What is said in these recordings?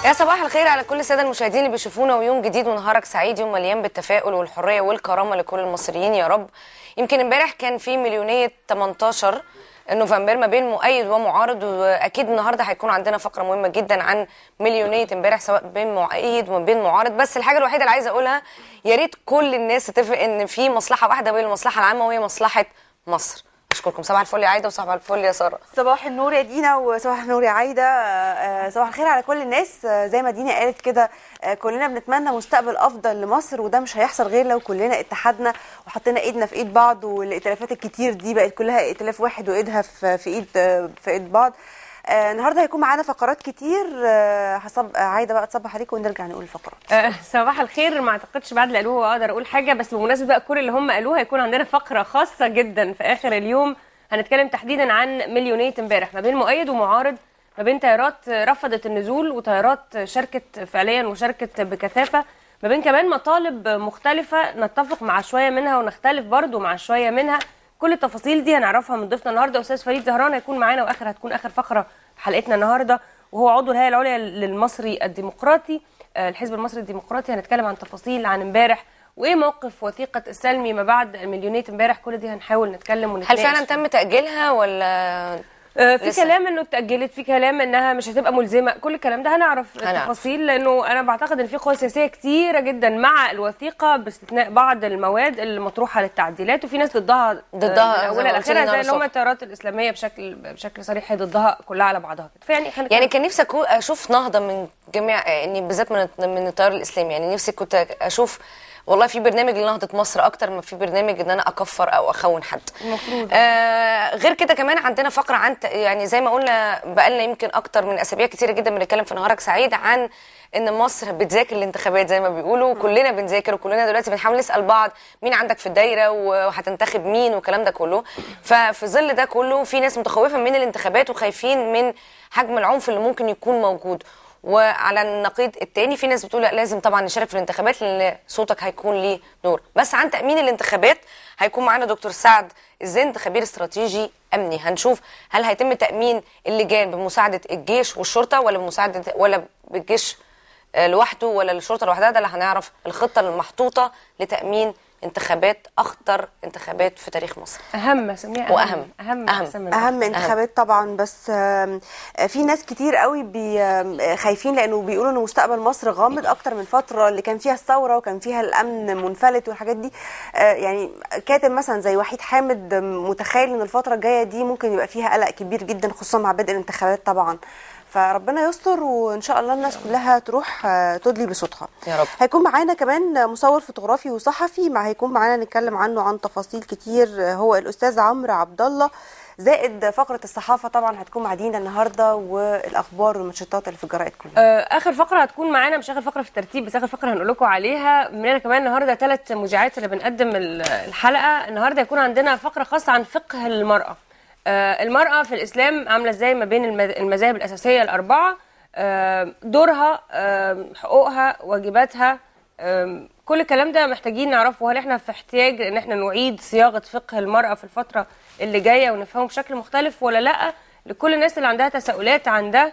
يا صباح الخير على كل الساده المشاهدين اللي بيشوفونا ويوم جديد ونهارك سعيد يوم مليان بالتفاؤل والحريه والكرامه لكل المصريين يا رب يمكن امبارح كان في مليونيه 18 نوفمبر ما بين مؤيد ومعارض واكيد النهارده هيكون عندنا فقره مهمه جدا عن مليونيه امبارح سواء بين مؤيد وما بين معارض بس الحاجه الوحيده اللي عايزه اقولها يا ريت كل الناس تتفق ان في مصلحه واحده وهي المصلحه العامه وهي مصلحه مصر اشكركم صباح الفل يا عايده وصباح الفل يا ساره صباح النور يا دينا وصباح النور يا عايده آه، صباح الخير على كل الناس آه، زي ما دينا قالت كده آه، كلنا بنتمنى مستقبل افضل لمصر وده مش هيحصل غير لو كلنا اتحدنا وحطينا ايدنا في ايد بعض والائتلافات الكتير دي بقت كلها ائتلاف واحد وايدها في في ايد آه، في ايد بعض آه، النهارده هيكون معانا فقرات كتير آه، هصب آه، عايده بقى تصبح عليكم ونرجع نقول الفقرات آه، صباح الخير ما اعتقدش بعد اللي قالوه اقدر اقول حاجه بس بمناسبه بقى كل اللي هم قالوه هيكون عندنا فقره خاصه جدا في اخر اليوم هنتكلم تحديدا عن مليونيه امبارح ما بين مؤيد ومعارض ما بين تيارات رفضت النزول وتيارات شاركت فعليا وشاركت بكثافه ما بين كمان مطالب مختلفه نتفق مع شويه منها ونختلف برضو مع شويه منها كل التفاصيل دي هنعرفها من ضيفنا النهارده استاذ فريد زهران هيكون معانا واخر هتكون اخر فقره في حلقتنا النهارده وهو عضو الهيئه العليا للمصري الديمقراطي آه، الحزب المصري الديمقراطي هنتكلم عن تفاصيل عن امبارح وايه موقف وثيقه السلمي ما بعد المليونيه امبارح كل دي هنحاول نتكلم هل ونتناقش فعلا فيها. تم تاجيلها ولا آه، في لسه؟ كلام انه اتاجلت في كلام انها مش هتبقى ملزمه كل الكلام ده هنعرف هنعرف. التفاصيل لانه انا بعتقد ان في قوى سياسيه كتيره جدا مع الوثيقه باستثناء بعض المواد اللي مطروحه للتعديلات وفي ناس ضدها آه، ضدها من زي ما اولها قلت لي لاخرها زي النهاردة اللي هم الصبح. التيارات الاسلاميه بشكل بشكل صريح هي ضدها كلها على بعضها كده فيعني خلينا يعني كان نفسي أكون اشوف نهضه من جميع يعني بالذات من من التيار الاسلامي يعني نفسي كنت اشوف والله في برنامج لنهضه مصر اكتر ما في برنامج ان انا اكفر او اخون حد المفروض. آه غير كده كمان عندنا فقره عن ت- يعني زي ما قلنا بقالنا يمكن اكتر من اسابيع كتيره جدا بنتكلم في نهارك سعيد عن ان مصر بتذاكر الانتخابات زي ما بيقولوا كلنا بنذاكر وكلنا دلوقتي بنحاول نسال بعض مين عندك في الدايره وهتنتخب مين والكلام ده كله ففي ظل ده كله في ناس متخوفه من الانتخابات وخايفين من حجم العنف اللي ممكن يكون موجود وعلى النقيض التاني في ناس بتقول لا لازم طبعا نشارك في الانتخابات لان صوتك هيكون ليه دور بس عن تامين الانتخابات هيكون معانا دكتور سعد الزند خبير استراتيجي امني هنشوف هل هيتم تامين اللجان بمساعده الجيش والشرطه ولا بمساعده ولا بالجيش آه، لوحده ولا الشرطه لوحدها ده اللي هنعرف الخطه المحطوطه لتامين انتخابات اخطر انتخابات في تاريخ مصر اهم سميها وأهم. اهم أهم. أحسن من اهم انتخابات طبعا بس آم، آه، في ناس كتير قوي بي آم، آه، خايفين لانه بيقولوا ان مستقبل مصر غامض اكتر من فتره اللي كان فيها الثوره وكان فيها الامن منفلت والحاجات دي آه، يعني كاتب مثلا زي وحيد حامد آم، متخيل ان الفتره الجايه دي ممكن يبقى فيها قلق كبير جدا خصوصا مع بدء الانتخابات طبعا فربنا يستر وان شاء الله الناس كلها تروح آه، تدلي بصوتها يا رب. هيكون معانا كمان مصور فوتوغرافي وصحفي مع هيكون معانا نتكلم عنه عن تفاصيل كتير هو الاستاذ عمرو عبد الله زائد فقره الصحافه طبعا هتكون مع دينا النهارده والاخبار والمنشطات اللي في الجرائد كلها آه، اخر فقره هتكون معانا مش اخر فقره في الترتيب بس اخر فقره هنقول لكم عليها مننا كمان النهارده ثلاث مذيعات اللي بنقدم ال- الحلقه النهارده هيكون عندنا فقره خاصه عن فقه المراه آه، المراه في الاسلام عامله ازاي ما بين الم- المذاهب الاساسيه الاربعه آه، دورها آه، حقوقها واجباتها آم، كل الكلام ده محتاجين نعرفه وهل احنا في احتياج ان احنا نعيد صياغه فقه المراه في الفتره اللي جايه ونفهمه بشكل مختلف ولا لا لكل الناس اللي عندها تساؤلات عن ده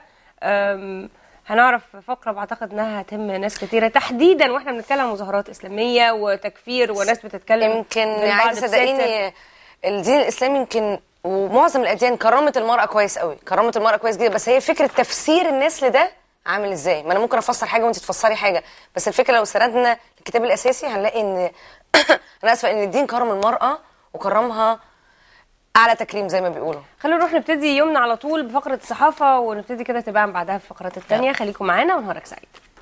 أم، هنعرف فقره بعتقد انها هتهم ناس كتيره تحديدا واحنا بنتكلم عن مظاهرات اسلاميه وتكفير وناس بتتكلم يمكن بالبعض عايزه بساتر. صدقيني الدين الاسلامي يمكن ومعظم الاديان كرمت المراه كويس قوي كرمت المراه كويس جدا بس هي فكره تفسير الناس لده عامل ازاي ما انا ممكن افسر حاجه وانت تفسري حاجه بس الفكره لو سردنا الكتاب الاساسي هنلاقي ان انا اسفه ان الدين كرم المراه وكرمها اعلى تكريم زي ما بيقولوا خلونا نروح نبتدي يومنا على طول بفقره الصحافه ونبتدي كده تباعا بعدها في الفقرات الثانيه خليكم معانا ونهارك سعيد